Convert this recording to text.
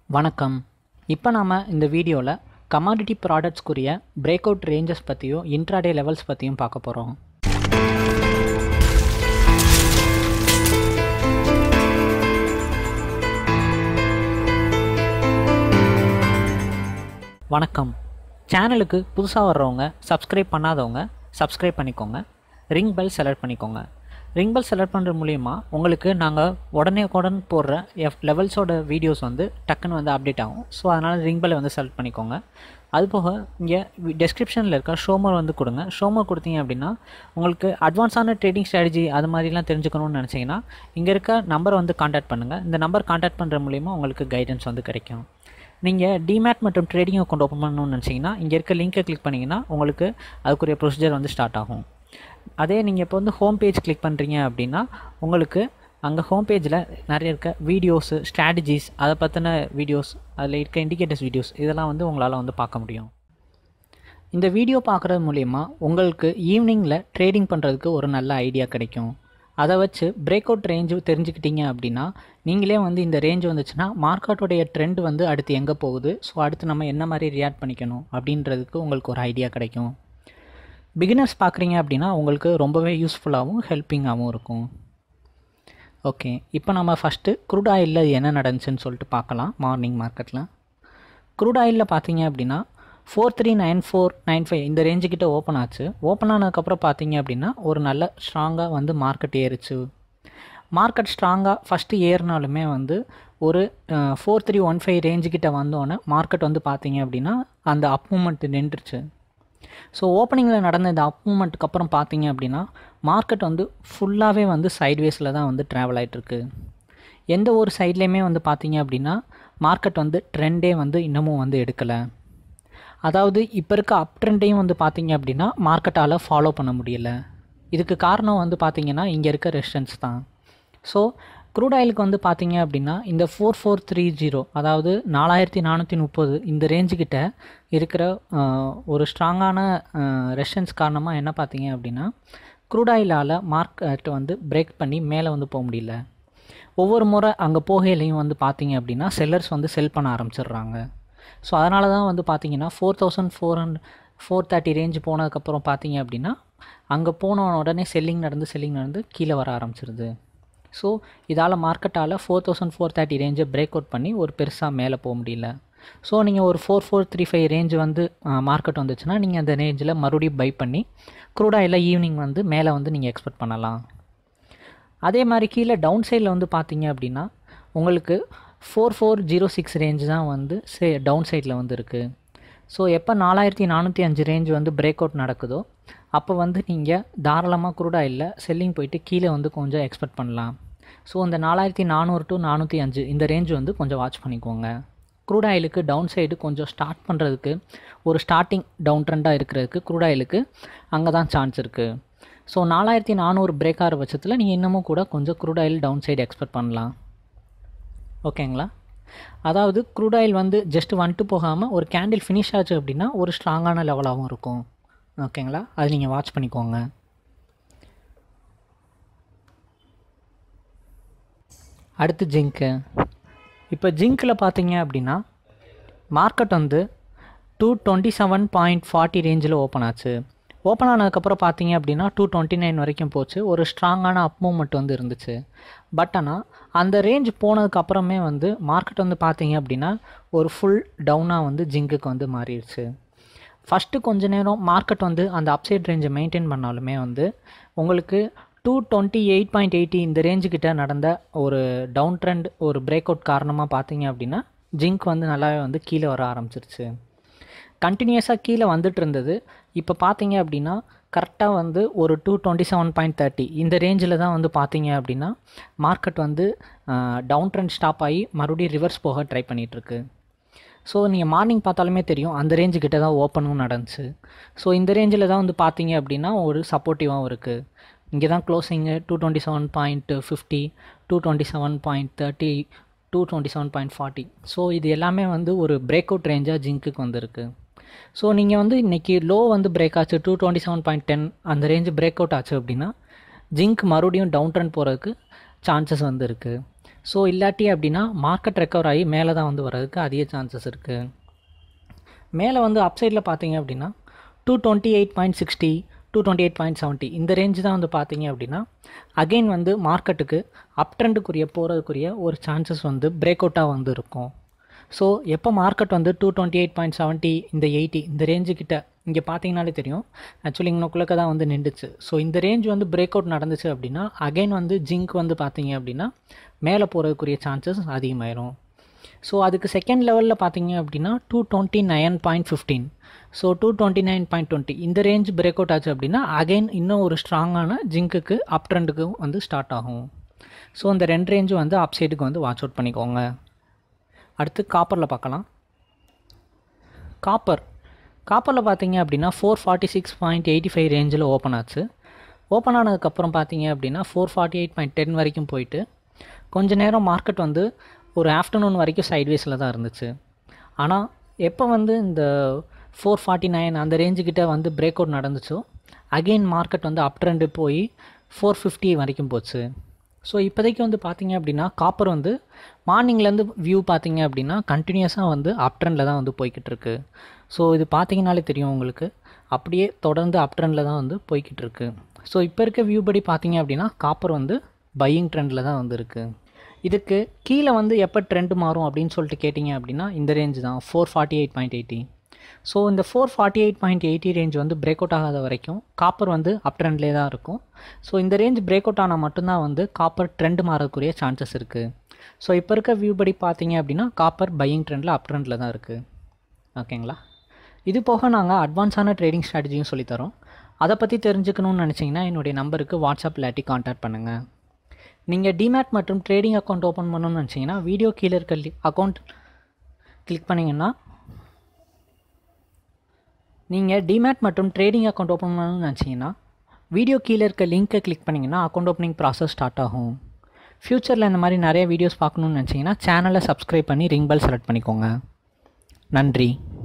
வணக்கம் இப்போ நாம் இந்த வீடியோவில் கமாடிட்டி ப்ராடக்ட்ஸ்க்குரிய பிரேக் அவுட் ரேஞ்சஸ் பற்றியும் இன்ட்ராடே லெவல்ஸ் பற்றியும் பார்க்க போகிறோம் வணக்கம் சேனலுக்கு புதுசாக வர்றவங்க சப்ஸ்கிரைப் பண்ணாதவங்க சப்ஸ்கிரைப் பண்ணிக்கோங்க ரிங் பெல் செலக்ட் பண்ணிக்கோங்க ரிங் பெல் செலக்ட் பண்ணுறது மூலிமா உங்களுக்கு நாங்கள் உடனே உடன் போடுற எஃப் லெவல்ஸோட வீடியோஸ் வந்து டக்குன்னு வந்து அப்டேட் ஆகும் ஸோ அதனால் ரிங் பெல்லை வந்து செலக்ட் பண்ணிக்கோங்க அது போக இங்கே டெஸ்கிரிப்ஷனில் இருக்க ஷோமர் வந்து கொடுங்க ஷோமர் கொடுத்தீங்க அப்படின்னா உங்களுக்கு அட்வான்ஸான ட்ரேடிங் ஸ்ட்ராட்டஜி அது மாதிரிலாம் தெரிஞ்சுக்கணும்னு நினச்சிங்கன்னா இங்கே இருக்க நம்பரை வந்து காண்டாக்ட் பண்ணுங்கள் இந்த நம்பர் காண்டாக்ட் பண்ணுற மூலிமா உங்களுக்கு கைடன்ஸ் வந்து கிடைக்கும் நீங்கள் டிமேட் மற்றும் ட்ரேடிங் அக்கௌண்ட் ஓப்பன் பண்ணணும்னு நினச்சிங்கன்னா இங்கே இருக்க லிங்கை கிளிக் பண்ணிங்கன்னா உங்களுக்கு அதுக்குரிய ப்ரொசீஜர் வந்து ஸ்டார்ட் ஆகும் அதே நீங்கள் இப்போ வந்து ஹோம் பேஜ் கிளிக் பண்ணுறீங்க அப்படின்னா உங்களுக்கு அங்கே ஹோம் பேஜில் நிறைய இருக்க வீடியோஸு ஸ்ட்ராட்டஜிஸ் அதை பற்றின வீடியோஸ் அதில் இருக்க இண்டிகேட்டர்ஸ் வீடியோஸ் இதெல்லாம் வந்து உங்களால் வந்து பார்க்க முடியும் இந்த வீடியோ பார்க்குறது மூலயமா உங்களுக்கு ஈவினிங்கில் ட்ரேடிங் பண்ணுறதுக்கு ஒரு நல்ல ஐடியா கிடைக்கும் அதை வச்சு பிரேக் அவுட் ரேஞ்சு தெரிஞ்சுக்கிட்டீங்க அப்படின்னா நீங்களே வந்து இந்த ரேஞ்ச் வந்துச்சுன்னா மார்க்கெட்டோடைய ட்ரெண்ட் வந்து அடுத்து எங்கே போகுது ஸோ அடுத்து நம்ம என்ன மாதிரி ரியாக்ட் பண்ணிக்கணும் அப்படின்றதுக்கு உங்களுக்கு ஒரு ஐடியா கிடைக்கும் பிகினர்ஸ் பார்க்குறீங்க அப்படின்னா உங்களுக்கு ரொம்பவே யூஸ்ஃபுல்லாகவும் ஹெல்ப்பிங்காகவும் இருக்கும் ஓகே இப்போ நம்ம ஃபஸ்ட்டு க்ரூட் ஆயிலில் என்ன நடந்துச்சுன்னு சொல்லிட்டு பார்க்கலாம் மார்னிங் மார்க்கெட்டில் க்ரூட் ஆயிலில் பார்த்தீங்க அப்படின்னா four three nine four nine five இந்த ரேஞ்சுக்கிட்ட ஓப்பன் ஆச்சு ஓப்பன் ஆனதுக்கப்புறம் பார்த்தீங்க அப்படின்னா ஒரு நல்ல ஸ்ட்ராங்காக வந்து மார்க்கெட் ஏறுச்சு மார்க்கெட் ஸ்ட்ராங்காக ஃபஸ்ட்டு ஏறினாலுமே வந்து ஒரு ஃபோர் த்ரீ ஒன் ஃபைவ் ரேஞ்சுக்கிட்ட வந்தோடனே மார்க்கெட் வந்து பார்த்தீங்க அப்படின்னா அந்த அப் மூமெண்ட் நின்றுச்சு ஸோ ஓப்பனிங்கில் நடந்த இந்த அப் மூமெண்ட்டுக்கு அப்புறம் பார்த்தீங்க அப்படின்னா மார்க்கெட் வந்து ஃபுல்லாகவே வந்து சைட்வேஸில் தான் வந்து ட்ராவல் ஆகிட்டுருக்கு எந்த ஒரு சைட்லேயுமே வந்து பார்த்தீங்க அப்படின்னா மார்க்கெட் வந்து ட்ரெண்டே வந்து இன்னமும் வந்து எடுக்கலை அதாவது இப்போ இருக்க அப் ட்ரெண்டையும் வந்து பார்த்தீங்க அப்படின்னா மார்க்கெட்டால் ஃபாலோ பண்ண முடியல இதுக்கு காரணம் வந்து பார்த்தீங்கன்னா இங்கே இருக்க ரெஸ்டன்ஸ் தான் ஸோ க்ரூட் ஆயிலுக்கு வந்து பார்த்தீங்க அப்படின்னா இந்த ஃபோர் ஃபோர் த்ரீ ஜீரோ அதாவது நாலாயிரத்தி நானூற்றி முப்பது இந்த ரேஞ்சுக்கிட்ட இருக்கிற ஒரு ஸ்ட்ராங்கான ரெஸ்டன்ஸ் காரணமாக என்ன பார்த்தீங்க அப்படின்னா க்ரூட் ஆயிலால் மார்க்கெட் வந்து பிரேக் பண்ணி மேலே வந்து போக முடியல ஒவ்வொரு முறை அங்கே போகையிலையும் வந்து பார்த்தீங்க அப்படின்னா செல்லர்ஸ் வந்து செல் பண்ண ஆரம்பிச்சிடுறாங்க ஸோ அதனால தான் வந்து பார்த்தீங்கன்னா four thousand four hundred four thirty range போனதுக்கப்புறம் பார்த்தீங்க அப்படின்னா அங்கே போன உடனே செல்லிங் நடந்து செல்லிங் நடந்து கீழே வர ஆரம்பிச்சிருது ஸோ இதால் மார்க்கெட்டால் ஃபோர் தௌசண்ட் ஃபோர் தேர்ட்டி ரேஞ்சை பிரேக் அவுட் பண்ணி ஒரு பெருசாக மேலே போக முடியல ஸோ நீங்கள் ஒரு four four three five range வந்து மார்க்கெட் வந்துச்சுன்னா நீங்கள் அந்த ரேஞ்சில் மறுபடியும் பை பண்ணி க்ரூடாக இல்லை ஈவினிங் வந்து மேலே வந்து நீங்கள் எக்ஸ்பெக்ட் பண்ணலாம் அதே மாதிரி கீழே டவுன் சைடில் வந்து பார்த்தீங்க அப்படின்னா உங்களுக்கு four four zero six range தான் வந்து சே டவுன் சைடில் வந்து இருக்குது ஸோ எப்போ நாலாயிரத்தி நானூற்றி அஞ்சு ரேஞ்ச் வந்து பிரேக் அவுட் நடக்குதோ அப்போ வந்து நீங்கள் தாராளமாக குரூடாக இல்லை செல்லிங் போயிட்டு கீழே வந்து கொஞ்சம் எக்ஸ்பெக்ட் பண்ணலாம் ஸோ இந்த நாலாயிரத்தி நானூறு டு நானூற்றி அஞ்சு இந்த ரேஞ்ச் வந்து கொஞ்சம் வாட்ச் பண்ணிக்கோங்க க்ரூட் ஆயிலுக்கு டவுன் சைடு கொஞ்சம் ஸ்டார்ட் பண்ணுறதுக்கு ஒரு ஸ்டார்டிங் டவுன் ட்ரெண்டாக இருக்கிறதுக்கு க்ரூட் ஆயிலுக்கு அங்கே தான் சான்ஸ் இருக்குது ஸோ நாலாயிரத்தி நானூறு பிரேக் ஆகிற பட்சத்தில் நீங்கள் இன்னமும் கூட கொஞ்சம் crude oil down side expect பண்ணலாம் ஓகேங்களா அதாவது க்ரூட் ஆயில் வந்து ஜஸ்ட் வந்துட்டு போகாமல் ஒரு கேண்டில் ஃபினிஷ் ஆச்சு அப்படின்னா ஒரு ஸ்ட்ராங்கான லெவலாகவும் இருக்கும் ஓகேங்களா அது நீங்கள் வாட்ச் பண்ணிக்கோங்க அடுத்து ஜிங்க்கு இப்போ ஜிங்க்கில் பார்த்தீங்க அப்படின்னா மார்க்கெட் வந்து two twenty seven point forty ரேஞ்சில் ஓப்பன் ஆச்சு ஓப்பன் ஆனதுக்கப்புறம் பார்த்தீங்க அப்படின்னா டூ டுவெண்ட்டி நைன் வரைக்கும் போச்சு ஒரு ஸ்ட்ராங்கான அப் மூமெண்ட் வந்து இருந்துச்சு பட் ஆனால் அந்த ரேஞ்ச் போனதுக்கப்புறமே வந்து மார்க்கெட் வந்து பார்த்தீங்க அப்படின்னா ஒரு ஃபுல் டவுனாக வந்து ஜிங்குக்கு வந்து மாறிடுச்சு ஃபஸ்ட்டு கொஞ்ச நேரம் மார்க்கெட் வந்து அந்த அப்சைட் ரேஞ்சை மெயின்டைன் பண்ணாலுமே வந்து உங்களுக்கு two twenty eight point eighty இந்த ரேஞ்சுக்கிட்ட நடந்த ஒரு டவுன் ட்ரெண்ட் ஒரு பிரேக் அவுட் காரணமாக பார்த்தீங்க அப்படின்னா ஜிங்க் வந்து நல்லாவே வந்து கீழே வர ஆரம்பிச்சிருச்சு கண்டினியூஸாக கீழே வந்துட்டு இருந்தது இப்போ பார்த்தீங்க அப்படின்னா கரெக்டாக வந்து ஒரு two twenty seven point thirty இந்த ரேஞ்சில் தான் வந்து பார்த்தீங்க அப்படின்னா மார்க்கெட் வந்து டவுன் ட்ரெண்ட் ஸ்டாப் ஆகி மறுபடியும் ரிவர்ஸ் போக ட்ரை பண்ணிகிட்ருக்கு ஸோ நீங்கள் மார்னிங் பார்த்தாலுமே தெரியும் அந்த ரேஞ்சு கிட்ட தான் ஓப்பனும் நடந்துச்சு ஸோ இந்த ரேஞ்சில் தான் வந்து பார்த்தீங்க அப்படின்னா ஒரு சப்போர்ட்டிவாகவும் இருக்குது இங்கே தான் closing two twenty seven point fifty two twenty seven point thirty two twenty seven point forty so இது எல்லாமே வந்து ஒரு பிரேக் அவுட் ரேஞ்சாக ஜிங்க்குக்கு வந்திருக்கு ஸோ நீங்கள் வந்து இன்றைக்கி லோ வந்து பிரேக் ஆச்சு two twenty seven point ten அந்த ரேஞ்சு பிரேக் அவுட் ஆச்சு அப்படின்னா ஜிங்க் மறுபடியும் டவுன் ட்ரெண்ட் போகிறதுக்கு சான்சஸ் வந்து இருக்குது ஸோ இல்லாட்டி அப்படின்னா மார்க்கெட் ரெக்கவர் ஆகி மேலே தான் வந்து வர்றதுக்கு அதிக சான்சஸ் இருக்குது மேலே வந்து அப்சைடில் பார்த்தீங்க அப்படின்னா two twenty eight point sixty two twenty eight point seventy இந்த ரேஞ்சு தான் வந்து பார்த்தீங்க அப்படின்னா அகெயின் வந்து மார்க்கெட்டுக்கு அப் ட்ரெண்டுக்குரிய போகிறதுக்குரிய ஒரு சான்சஸ் வந்து பிரேக் அவுட்டாக வந்து இருக்கும் ஸோ எப்போ மார்க்கெட் வந்து two twenty eight point seventy இந்த எயிட்டி இந்த ரேஞ்சு கிட்ட இங்கே பார்த்தீங்கனாலே தெரியும் ஆக்சுவலி இன்னொக்குள்ளக்க தான் வந்து நின்றுச்சு ஸோ இந்த ரேஞ்ச் வந்து பிரேக் அவுட் நடந்துச்சு அப்படின்னா அகைன் வந்து ஜிங்க் வந்து பார்த்தீங்க அப்படின்னா மேலே போகிறதுக்குரிய சான்சஸ் அதிகமாயிரும் ஸோ அதுக்கு செகண்ட் லெவலில் பார்த்தீங்க அப்படின்னா two twenty nine point fifteen so two twenty nine point twenty இந்த ரேஞ்ச் பிரேக் அவுட் ஆச்சு அப்படின்னா அகைன் இன்னும் ஒரு ஸ்ட்ராங்கான ஜிங்க்குக்கு அப் ட்ரெண்டுக்கு வந்து ஸ்டார்ட் ஆகும் ஸோ இந்த ரெண்டு ரேஞ்சும் வந்து அப் சைடுக்கு வந்து வாட்ச் அவுட் பண்ணிக்கோங்க அடுத்து காப்பரில் பார்க்கலாம் காப்பர் காப்பரில் பார்த்தீங்க அப்படின்னா four forty six point eighty five ரேஞ்சில் ஓப்பன் ஆச்சு ஓப்பன் ஆனதுக்கப்புறம் பார்த்தீங்க அப்படின்னா four forty eight point ten வரைக்கும் போயிட்டு கொஞ்ச நேரம் மார்க்கெட் வந்து ஒரு ஆஃப்டர்நூன் வரைக்கும் சைட்வேஸில் தான் இருந்துச்சு ஆனால் எப்போ வந்து இந்த ஃபோர் ஃபார்ட்டி நைன் அந்த ரேஞ்சுக்கிட்ட வந்து பிரேக் அவுட் நடந்துச்சோ அகெயின் மார்க்கெட் வந்து அப் ட்ரெண்டு போய் ஃபோர் ஃபிஃப்டி வரைக்கும் போச்சு ஸோ இப்போதைக்கு வந்து பார்த்தீங்க அப்படின்னா காப்பர் வந்து மார்னிங்லேருந்து வியூ பார்த்தீங்க அப்படின்னா கண்டினியூஸாக வந்து அப் ட்ரெண்டில் தான் வந்து போய்கிட்டு இருக்கு ஸோ இது பார்த்தீங்கனாலே தெரியும் உங்களுக்கு அப்படியே தொடர்ந்து அப் ட்ரெண்டில் தான் வந்து போய்கிட்டு இருக்கு ஸோ இப்போ இருக்க வியூ படி பார்த்தீங்க அப்படின்னா காப்பர் வந்து பையிங் ட்ரெண்டில் தான் வந்து இருக்குது இதுக்கு கீழே வந்து எப்போ ட்ரெண்ட் மாறும் அப்படின்னு சொல்லிட்டு கேட்டிங்க அப்படின்னா இந்த ரேஞ்ச் தான் four forty eight point eighty so இந்த four forty eight point eighty range வந்து பிரேக் அவுட் ஆகாத வரைக்கும் காப்பர் வந்து அப் ட்ரெண்ட்லேயே தான் இருக்கும் ஸோ இந்த ரேஞ்ச் பிரேக் அவுட் ஆனால் மட்டும்தான் வந்து காப்பர் ட்ரெண்ட் மாறக்கூடிய சான்சஸ் இருக்குது ஸோ இப்போ இருக்க வியூ படி பார்த்தீங்க அப்படின்னா காப்பர் பையிங் ட்ரெண்டில் அப் ட்ரெண்டில் தான் இருக்குது ஓகேங்களா இது போக நாங்கள் அட்வான்ஸான ட்ரேடிங் ஸ்ட்ராட்டஜியும் சொல்லித்தரோம் அதை பற்றி தெரிஞ்சுக்கணும்னு நினச்சிங்கன்னா என்னுடைய நம்பருக்கு வாட்ஸ்அப் இல்லாட்டி கான்டாக்ட் பண்ணுங்கள் நீங்கள் டிமேட் மற்றும் ட்ரேடிங் அக்கௌண்ட் ஓப்பன் பண்ணணும்னு நினச்சிங்கன்னா வீடியோ கீழே இருக்க அக்கௌண்ட் கிளிக் பண்ணிங்கன்னா நீங்கள் டிமேட் மற்றும் ட்ரேடிங் அக்கௌண்ட் ஓப்பன் பண்ணணும்னு நினச்சிங்கன்னா வீடியோ கீழே இருக்க லிங்க்கை கிளிக் பண்ணிங்கன்னா அக்கௌண்ட் ஓப்பனிங் ப்ராசஸ் ஸ்டார்ட் ஆகும் ஃப்யூச்சரில் இந்த மாதிரி நிறைய வீடியோஸ் பார்க்கணுன்னு நினச்சிங்கன்னா சேனலை சப்ஸ்கிரைப் பண்ணி ரிங் பெல் செலக்ட் பண்ணிக்கோங்க நன்றி